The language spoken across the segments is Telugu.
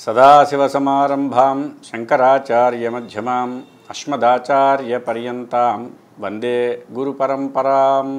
సదాశివసమారంభాం శంకరాచార్యమధ్యమాం అస్మదాచార్యపర్యంతాం వందే గురుపరంపరాం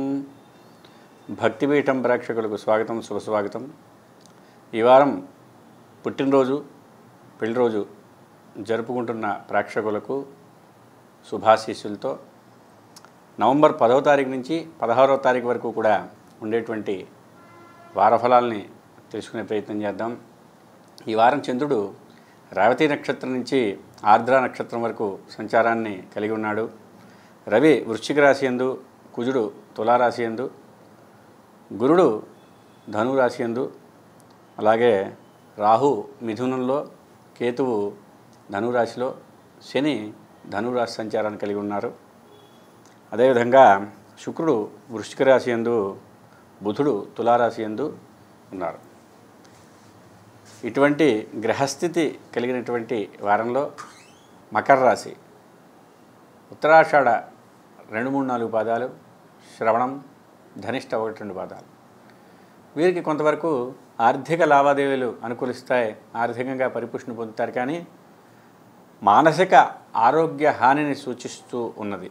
భక్తిపీఠం ప్రేక్షకులకు స్వాగతం శుభస్వాగతం ఈ వారం పుట్టినరోజు పెళ్లిరోజు జరుపుకుంటున్న ప్రేక్షకులకు శుభాశీస్సులతో నవంబర్ పదవ తారీఖు నుంచి పదహారవ తారీఖు వరకు కూడా ఉండేటువంటి వారఫలాల్ని తెలుసుకునే ప్రయత్నం చేద్దాం ఈ వారం చంద్రుడు రేవతి నక్షత్రం నుంచి ఆర్ద్ర నక్షత్రం వరకు సంచారాన్ని కలిగి ఉన్నాడు రవి వృశ్చిక రాశి ఎందు కుజుడు తులారాశి ఎందు గురుడు ధనురాశి ఎందు అలాగే రాహు మిథునంలో కేతువు ధనురాశిలో శని ధనురాశి సంచారాన్ని కలిగి ఉన్నారు అదేవిధంగా శుక్రుడు వృశ్చిక రాశి ఎందు బుధుడు తులారాశి ఎందు ఉన్నారు ఇటువంటి గ్రహస్థితి కలిగినటువంటి వారంలో మకర రాశి ఉత్తరాషాఢ రెండు మూడు నాలుగు పాదాలు శ్రవణం ధనిష్ట ఒకటి రెండు పాదాలు వీరికి కొంతవరకు ఆర్థిక లావాదేవీలు అనుకూలిస్తాయి ఆర్థికంగా పరిపుష్టిని పొందుతారు కానీ మానసిక ఆరోగ్య హానిని సూచిస్తూ ఉన్నది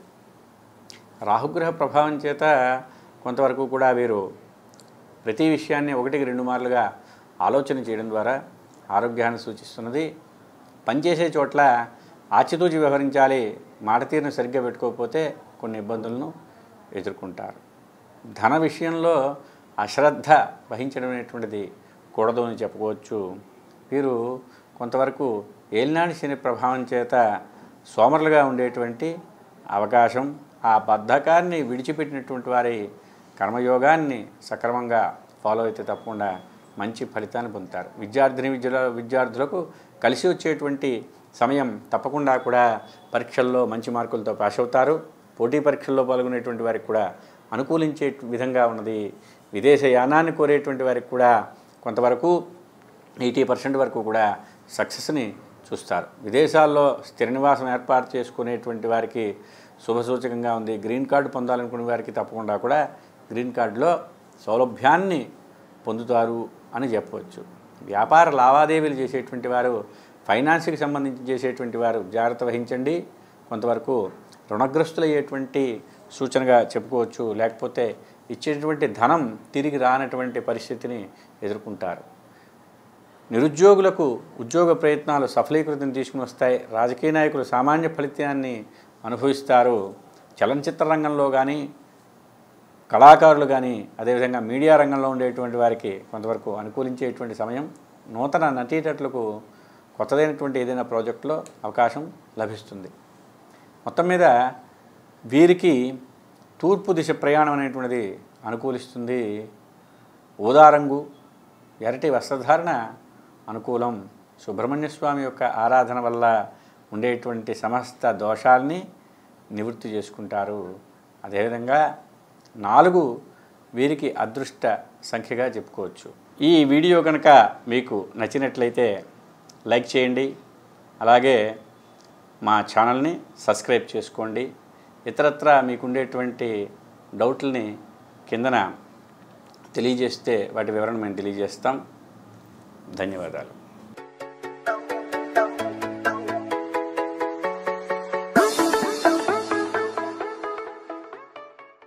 రాహుగ్రహ ప్రభావం చేత కొంతవరకు కూడా వీరు ప్రతి విషయాన్ని ఒకటికి రెండు మార్లుగా ఆలోచన చేయడం ద్వారా ఆరోగ్యాన్ని సూచిస్తున్నది పనిచేసే చోట్ల ఆచితూచి వ్యవహరించాలి మాట తీరును సరిగ్గా పెట్టుకోకపోతే కొన్ని ఇబ్బందులను ఎదుర్కొంటారు ధన విషయంలో అశ్రద్ధ వహించడం అనేటువంటిది కూడదు అని చెప్పుకోవచ్చు వీరు కొంతవరకు ఏలినాటి శని ప్రభావం చేత సోమరులుగా ఉండేటువంటి అవకాశం ఆ బద్ధకాన్ని విడిచిపెట్టినటువంటి వారి కర్మయోగాన్ని సక్రమంగా ఫాలో అయితే తప్పకుండా మంచి ఫలితాన్ని పొందుతారు విద్యార్థిని విద్యల విద్యార్థులకు కలిసి వచ్చేటువంటి సమయం తప్పకుండా కూడా పరీక్షల్లో మంచి మార్కులతో పాస్ అవుతారు పోటీ పరీక్షల్లో పాల్గొనేటువంటి వారికి కూడా అనుకూలించే విధంగా ఉన్నది విదేశ యానాన్ని కోరేటువంటి వారికి కూడా కొంతవరకు ఎయిటీ పర్సెంట్ వరకు కూడా సక్సెస్ని చూస్తారు విదేశాల్లో స్థిర నివాసం ఏర్పాటు చేసుకునేటువంటి వారికి శుభసూచకంగా ఉంది గ్రీన్ కార్డు పొందాలనుకునే వారికి తప్పకుండా కూడా గ్రీన్ కార్డులో సౌలభ్యాన్ని పొందుతారు అని చెప్పవచ్చు వ్యాపార లావాదేవీలు చేసేటువంటి వారు ఫైనాన్స్కి సంబంధించి చేసేటువంటి వారు జాగ్రత్త వహించండి కొంతవరకు రుణగ్రస్తులయ్యేటువంటి సూచనగా చెప్పుకోవచ్చు లేకపోతే ఇచ్చేటువంటి ధనం తిరిగి రానటువంటి పరిస్థితిని ఎదుర్కొంటారు నిరుద్యోగులకు ఉద్యోగ ప్రయత్నాలు సఫలీకృతం తీసుకుని వస్తాయి రాజకీయ నాయకులు సామాన్య ఫలితాన్ని అనుభవిస్తారు చలనచిత్ర రంగంలో కానీ కళాకారులు కానీ అదేవిధంగా మీడియా రంగంలో ఉండేటువంటి వారికి కొంతవరకు అనుకూలించేటువంటి సమయం నూతన నటీనటులకు కొత్తదైనటువంటి ఏదైనా ప్రాజెక్టులో అవకాశం లభిస్తుంది మొత్తం మీద వీరికి తూర్పు దిశ ప్రయాణం అనేటువంటిది అనుకూలిస్తుంది ఊదారంగు ఎరటి వస్త్రధారణ అనుకూలం సుబ్రహ్మణ్య స్వామి యొక్క ఆరాధన వల్ల ఉండేటువంటి సమస్త దోషాల్ని నివృత్తి చేసుకుంటారు అదేవిధంగా నాలుగు వీరికి అదృష్ట సంఖ్యగా చెప్పుకోవచ్చు ఈ వీడియో కనుక మీకు నచ్చినట్లయితే లైక్ చేయండి అలాగే మా ఛానల్ని సబ్స్క్రైబ్ చేసుకోండి ఇతరత్ర మీకుండేటువంటి డౌట్లని కిందన తెలియజేస్తే వాటి వివరణ మేము తెలియజేస్తాం ధన్యవాదాలు